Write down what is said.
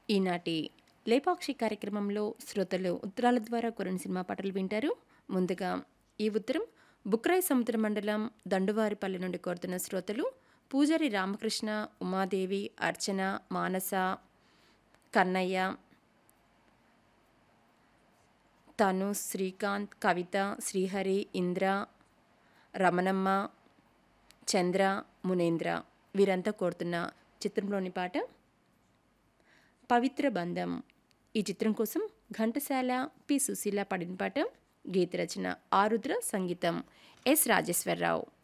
ఈనాటి లేపాక్షి కార్యక్రమంలో శ్రోతలు ఉత్తరాల ద్వారా కొన్ని సినిమా పాటలు వింటారు ముందుగా ఈ ఉత్తరం బుక్రాయ్ సముద్ర మండలం దండువారిపల్లి నుండి కోరుతున్న శ్రోతలు పూజారి రామకృష్ణ ఉమాదేవి అర్చన మానస కన్నయ్య తను శ్రీకాంత్ కవిత శ్రీహరి ఇంద్ర రమణమ్మ చంద్ర మునేంద్ర వీరంతా కోరుతున్న చిత్రంలోని పాట పవిత్ర బంధం ఈ చిత్రం కోసం ఘంటసాల పి సుశీల పడిన పాట గీత రచన ఆరుద్ర సంగీతం ఎస్ రాజేశ్వరరావు